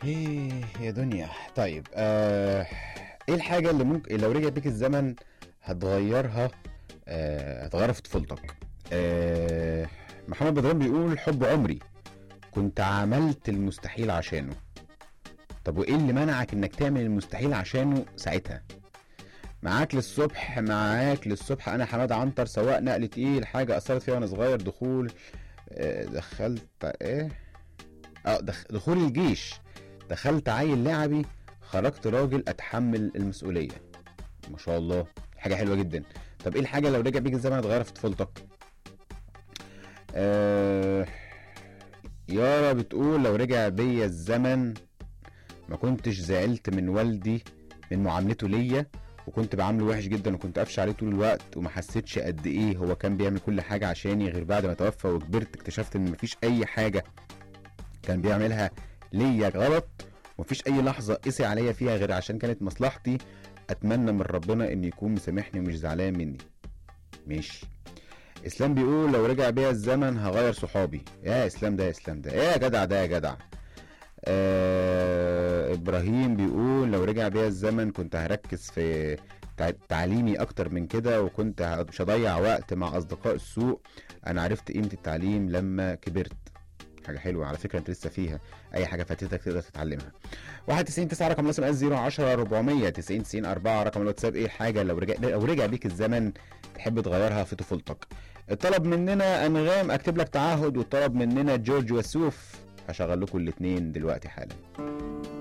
ايه يا دنيا طيب آه ايه الحاجة اللي ممكن لو رجع بيك الزمن هتغيرها آه هتغيرها في طفولتك آه محمد بدران بيقول حب عمري كنت عملت المستحيل عشانه طب وايه اللي منعك انك تعمل المستحيل عشانه ساعتها معاك للصبح معاك للصبح انا حماد عنتر سواق نقل تقيل حاجه اثرت فيها وانا صغير دخول آه، دخلت ايه اه دخ... دخول الجيش دخلت عيل لعبي خرجت راجل اتحمل المسؤوليه ما شاء الله حاجه حلوه جدا طب ايه الحاجه لو رجع بيك الزمن هتغيرها في طفولتك آه... يارا بتقول لو رجع بيا الزمن ما كنتش زعلت من والدي من معاملته ليا وكنت بعامله وحش جدا وكنت قافش عليه طول الوقت وما حسيتش قد ايه هو كان بيعمل كل حاجه عشاني غير بعد ما توفى وكبرت اكتشفت ان مفيش اي حاجه كان بيعملها ليا غلط ومفيش اي لحظه قسي عليا فيها غير عشان كانت مصلحتي اتمنى من ربنا ان يكون مسامحني ومش زعلان مني ماشي اسلام بيقول لو رجع بيا الزمن هغير صحابي يا اسلام ده يا اسلام ده ايه يا جدع ده يا جدع آه ابراهيم بيقول لو رجع بيا الزمن كنت هركز في تع- تعليمي اكتر من كده وكنت ه- مش هضيع وقت مع اصدقاء السوء انا عرفت قيمة التعليم لما كبرت حاجة حلوة على فكرة انت لسه فيها اي حاجة فاتتك تقدر تتعلمها 91 9 رقم الاس ام اس 010 400 90 90 4 رقم الواتساب ايه الحاجة لو رجع لو رجع بيك الزمن تحب تغيرها في طفولتك الطلب مننا انغام اكتب لك تعهد والطلب مننا جورج وسوف هشغل لكم الاثنين دلوقتي حالا